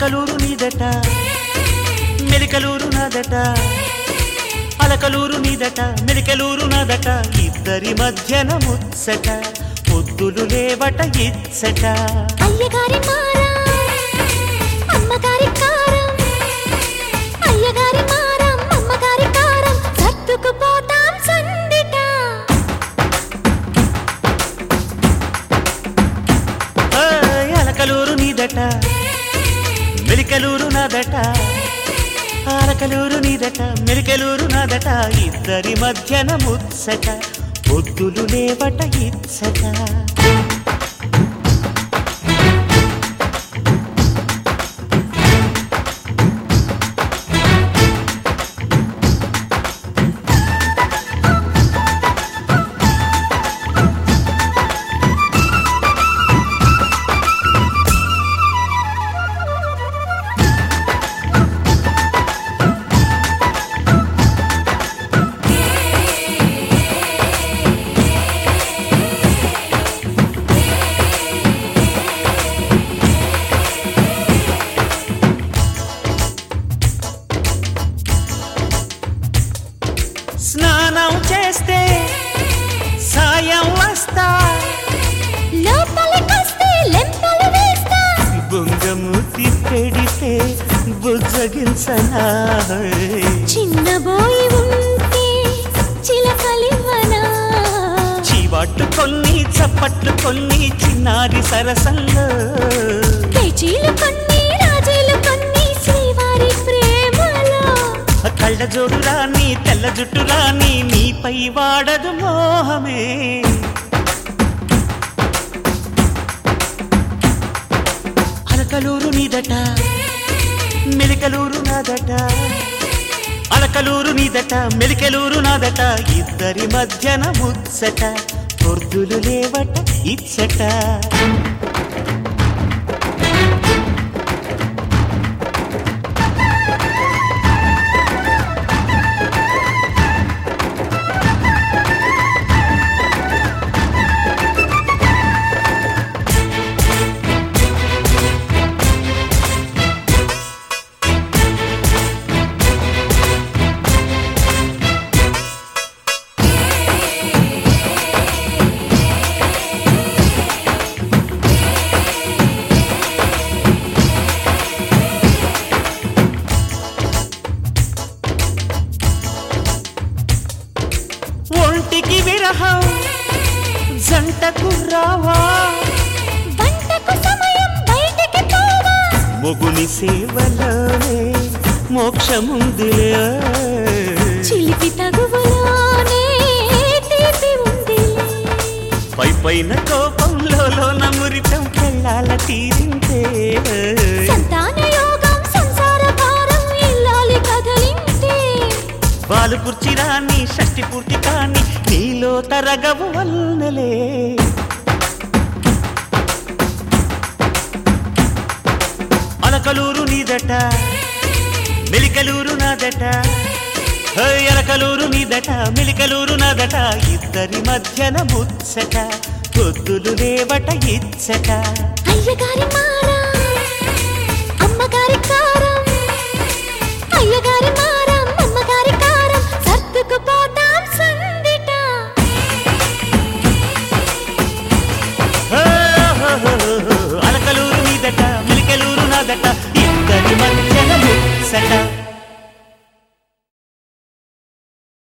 అలకలూరు నీదట మెలికలూరు నాదట అలకలూరు నీదట మెలికలూరు నాదట ఇద్దరి మధ్యన ముచ్చట పొద్దులు లేవట ఇచ్చట అయ్యగారి మారా అమ్మగారి కారం అయ్యగారి మారం అమ్మగారి కారం సర్దుకుపోతాం సందిట ఏయ్, అలకలూరు నీదట మెలికలూరు నాదట అలకలూరు నీదట మెలికలూరు నాదట ఇద్దరి మధ్యన ముచ్చట పొద్దులు లేవట ఇచ్చట స్నానం చేస్తే సాయం వస్తా లోపలికొస్తే లెంపలు వేస్తా బొంగమూతి పెడితే బుజ్జగించనా చిన్నబోయి ఉంటే చిలకలివనా చీవాట్లు కొన్ని చప్పట్లు కొన్ని చిన్నారి సరసంలో పేచీలు కొన్ని రాజీలు కొన్ని శ్రీవారి ప్రేమలో కళ్ళ జోడు రాని తెల్ల జుట్టు రాని నీపై వాడదు మోహమే అలకలూరు నీదట మెలికలూరు నాదట అలకలూరు నీదట మెలికలూరు నాదట ఇద్దరి మధ్యన ముచ్చట పొర్దులు లేవట ఇచ్చట ఒంటికి విరహం జంటకు రావా వంటకు సమయం బయటికి పోవా మొగుని సేవలోనే మోక్షముందిలే చిలిపి తగువలోనే తీపి ఉంది పై పైన కోపంలో నమురితం కెళ్ళాల తీరింటే సంతాన యోగం సంసార భారం ఇల్లాలి కదలింటే వాళ్ళు కుర్చీ రాని షష్టి పూర్తి కాని నీలో తరగవు వల్లలే అలకలూరు నీదట మెలికలూరు నాదట హే, అలకలూరు నీదట మెలికలూరు నాదట ఇద్దరి మధ్యన ముచ్చట పొద్దులు లేవట ఇచ్చట అయ్యగారి మారా అమ్మగారి కారం అయ్యగారి మారం అమ్మగారి కారం సర్దుకుపోతాం సందిట హే, హో, హో, హో, అలకలూరు నీదట మెలికలూరు నాదట ఇద్దరి మధ్యన ముచ్చట